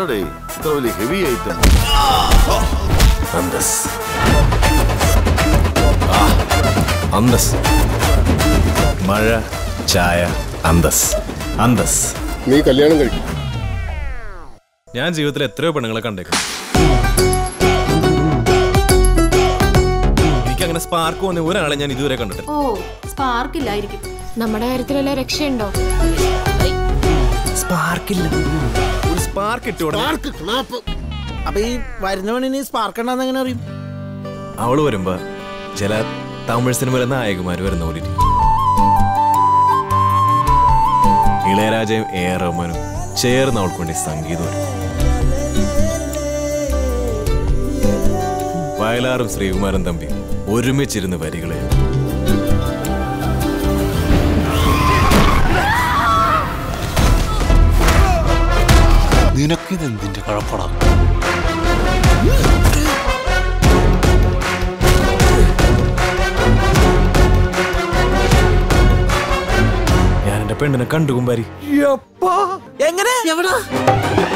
ആരുടെ ഇത്ര വലിയ ഹെവി ഐറ്റം അന്തസ് ആ, അന്തസ് മഴ ചായ അന്തസ് അന്തസ് നീ കല്യാണം കഴിക്കും ഞാൻ ജീവിതത്തിൽ എത്രയോ പെണ്ണുങ്ങളെ കണ്ടേക്കും എനിക്ക് അങ്ങനെ സ്പാർക്ക് വന്ന ഒരാളെ ഞാൻ ഇതുവരെ കണ്ടിട്ടില്ല ഓ സ്പാർക്ക് ഇല്ലായിരിക്കും നമ്മുടെ കാര്യത്തിലല്ല രക്ഷയുണ്ടോ സ്പാർക്കില്ല ഒരു സ്പാർക്ക് ഇട്ടോടെ ആർക്ക് ക്ലാപ്പ് അപ്പൊ ഈ വരുന്ന പെണ്ണിന് സ്പാർക്ക് ഉണ്ടെന്ന് എങ്ങനെ അറിയും അവള് വരുമ്പോ ചില തമിഴ് സിനിമയിലെ നായകന്മാര് വരുന്ന പോലെ ഇരിക്കും. ഇളയരാജയും എ ആർ റഹ്മാനും ചേർന്ന് അവൾക്ക് വേണ്ടി സംഗീതം ഒരുക്കും. വയലാറും ശ്രീകുമാരൻ തമ്പി ഒരുമിച്ചിരുന്ന് വരികളെ നിനക്കിതെന്തിന്റെ കുഴപ്പടാ ഞാൻ എന്റെ പെണ്ണിനെ കണ്ടു കുമ്പാരി എങ്ങനെ എവിടാ